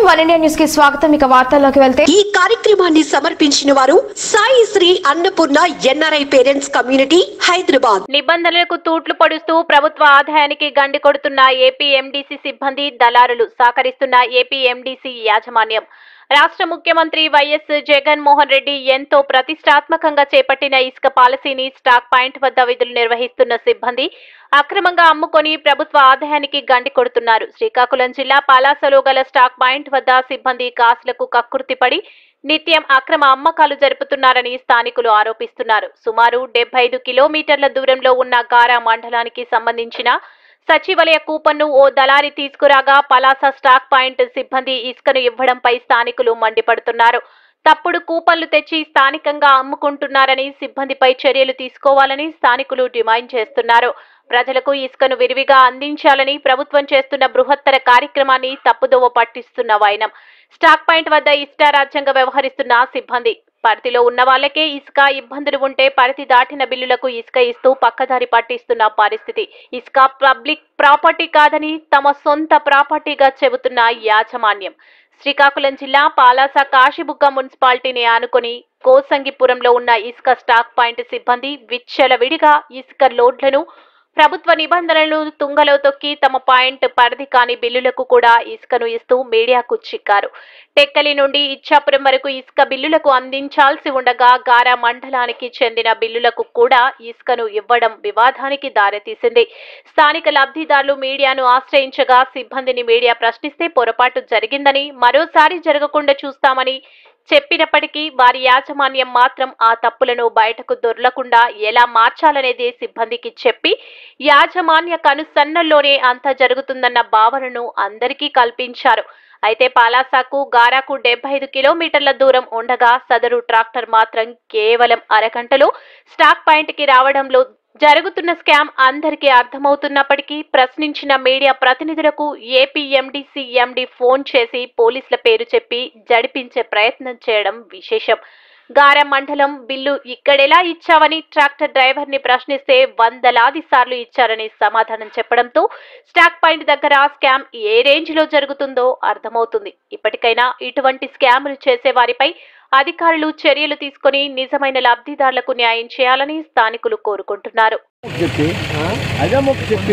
One India news కి స్వాగతం ఇక వార్తల్లోకి వెళ్తే ఈ కార్యక్రమాన్ని సమర్పించిన వారు Sai Sri Annapurna NRI parents community Hyderabad నిబంధనలకు తూట్లు పొడుస్తూ ప్రభుత్వ ఆదాయానికి గండి కొడుతున్న ఏపీ ఎండీసీ సిబ్బంది దళారులు సహకరిస్తున్న ఏపీ ఎండీసీ యాజమాన్యం రాష్ట్ర ముఖ్యమంత్రి వైఎస్ జగన్ మోహన్ రెడ్డి ఎంతో ప్రతిష్టాత్మకంగా చేపట్టిన ఇసుక పాలసీని స్టాక్ పాయింట్ వద్ద విధులు నిర్వహిస్తున్న సిబ్బంది అక్రమంగా అమ్ముకొని ప్రభుత్వ ఆదాయానికి గండి కొడుతున్నారు శ్రీకాకుళం జిల్లా పాలాసలో గల స్టాక్ పాయింట్ వద్ద సిబ్బంది కాసులకు కక్కుర్తిపడి నిత్యం అక్రమ అమ్మకాలు జరుపుతున్నారని స్థానికులు ఆరోపిస్తున్నారు సుమారు డెబ్బై ఐదు కిలోమీటర్ల దూరంలో ఉన్న గారా మండలానికి సంబంధించిన సచివాలయ కూపన్ను ఓ దళారి తీసుకురాగా పలాస స్టాక్ పాయింట్ సిబ్బంది ఇసుకను ఇవ్వడంపై స్థానికులు మండిపడుతున్నారు తప్పుడు కూపన్లు తెచ్చి స్థానికంగా అమ్ముకుంటున్నారని సిబ్బందిపై చర్యలు తీసుకోవాలని స్థానికులు డిమాండ్ చేస్తున్నారు ప్రజలకు ఇసుకను విరివిగా అందించాలని ప్రభుత్వం చేస్తున్న బృహత్తర కార్యక్రమాన్ని తప్పుదోవ పట్టిస్తున్న వైనం స్టాక్ పాయింట్ వద్ద ఇష్టారాజ్యంగా వ్యవహరిస్తున్న సిబ్బంది పరిధిలో ఉన్న వాళ్ళకే ఇసుక ఇబ్బందులు ఉంటే పరిధి దాటిన బిల్లులకు ఇసుక ఇస్తూ పక్కదారి పట్టిస్తున్న పరిస్థితి ఇసుక పబ్లిక్ ప్రాపర్టీ కాదని తమ సొంత ప్రాపర్టీగా చెబుతున్న యాజమాన్యం శ్రీకాకుళం జిల్లా పాలాస కాశీబుగ్గ మున్సిపాలిటీని ఆనుకొని కోసంగిపురంలో ఉన్న ఇసుక స్టాక్ పాయింట్ సిబ్బంది విచ్చలవిడిగా ఇసుక లోడ్లను ప్రభుత్వ నిబంధనలను తుంగలో తొక్కి తమ పాయింట్ పరిధి కాని బిల్లులకు కూడా ఇసుకను ఇస్తూ మీడియాకు చిక్కారు టెక్కలి నుండి ఇచ్చాపురం వరకు ఇసుక బిల్లులకు అందించాల్సి ఉండగా గారా మండలానికి చెందిన బిల్లులకు కూడా ఇసుకను ఇవ్వడం వివాదానికి దారితీసింది స్థానిక లబ్ధిదారులు మీడియాను ఆశ్రయించగా సిబ్బందిని మీడియా ప్రశ్నిస్తే పొరపాటు జరిగిందని మరోసారి జరగకుండా చూస్తామని చెప్పినప్పటికీ వారి యాజమాన్యం మాత్రం ఆ తప్పులను బయటకు దొరలకుండా ఎలా మార్చాలనేది సిబ్బందికి చెప్పి యాజమాన్య కనుసన్నల్లోనే అంతా జరుగుతుందన్న భావనను అందరికీ కల్పించారు అయితే పాలాసాకు గారాకు డెబ్బై ఐదు కిలోమీటర్ల దూరం ఉండగా సదరు ట్రాక్టర్ మాత్రం కేవలం అరగంటలో స్టాక్ పాయింట్ కి రావడంలో జరుగుతున్న స్కామ్ అందరికీ అర్థమవుతున్నప్పటికీ ప్రశ్నించిన మీడియా ప్రతినిధులకు ఏపీ ఎండీసీ ఎండీ ఫోన్ చేసి పోలీసుల పేరు చెప్పి జడిపించే ప్రయత్నం చేయడం విశేషం గార మండలం బిల్లు ఇక్కడెలా ఇచ్చావని ట్రాక్టర్ డ్రైవర్ ని ప్రశ్నిస్తే వందలాది సార్లు ఇచ్చారని సమాధానం చెప్పడంతో స్టాక్ పాయింట్ దగ్గర స్కామ్ ఏ రేంజ్ లో జరుగుతుందో అర్థమవుతుంది ఇప్పటికైనా ఇటువంటి స్కాములు చేసే వారిపై అధికారులు చర్యలు తీసుకొని నిజమైన లబ్ధిదారులకు న్యాయం చేయాలని స్థానికులు కోరుకుంటున్నారు చెప్పి అదే మొక్క చెప్పి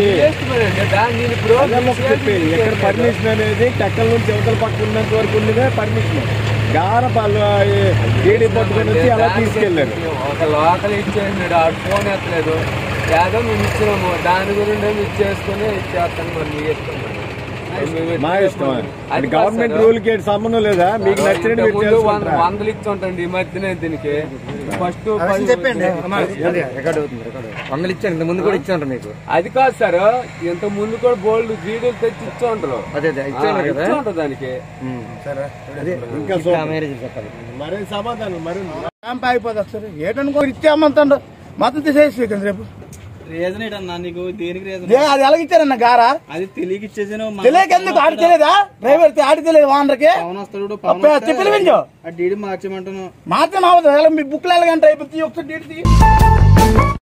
అదే మొక్క చెప్పి ఎక్కడ పర్మిషన్ అనేది టెక్కల నుంచి అవతల పక్క ఉన్నంత వరకు ఉన్నదే పర్మిషన్ గార పళ్ళు డీడీ పట్టుకొని వచ్చి అలా తీసుకెళ్ళారు ఒక లోకల్ ఇచ్చేసినాడు ఆడు ఫోన్ ఎత్తలేదు ఏదో మేము ఇచ్చినాము దాని గురించి ఏమి ఇచ్చేసుకుని ఇచ్చేస్తాను మరి మీ ఇష్టం మరి. మేము మా ఇష్టం అది అది కాదు గవర్నమెంట్ సార్. రూల్ కి సంబంధం లేదా మీకు నచ్చినట్టు మీరు ఇంతకుముందు వంద- చేసుకుంటారా? వందలు ఇచ్చుంటండి ఈ మధ్యనే దీనికి ఫస్ట్ చెప్పండి రికార్డ్ అవుతుంది రికార్డ్ వందలు ఇచ్చాను ఇంత ముందు కూడా ఇచ్చాను మీకు అది కాదు సార్ ఇంత ముందు కూడా బోల్డ్ వీడియోలు తెచ్చి ఇచ్చుంటారు అదే అదే ఇచ్చాను కదా ఇచ్చుంటారు దానికి అదే ఇంకా ఇంకా సూపర్. మేనేజర్ చెప్పాలి మరి సమాధానం మరి క్యాంప్ అయిపోతుంది ఒకసారి ఏటనుకో ఇచ్చామంటాడు మొత్తం తీసేసి రేపు రీజన్ ఏంటన్నా నీకు దేనికి రీజన్ ఏ, అది ఎలాగిచ్చారన్న గారా అది తెలియక ఇచ్చేసాను తెలియక ఎందుకు ఆడి తెలియదా డ్రైవర్ ఆడి తెలియదు వానరకి పవన్ వస్తాడు అబ్బే, చెప్పి పిలిపించు. ఆ డీడీ మార్చమంటాను మాత్రం అవ్వదు ఎలా మీ బుక్లు ఎలాగంటే అయిపోతుంది ఒకసారి డేట్ తీయి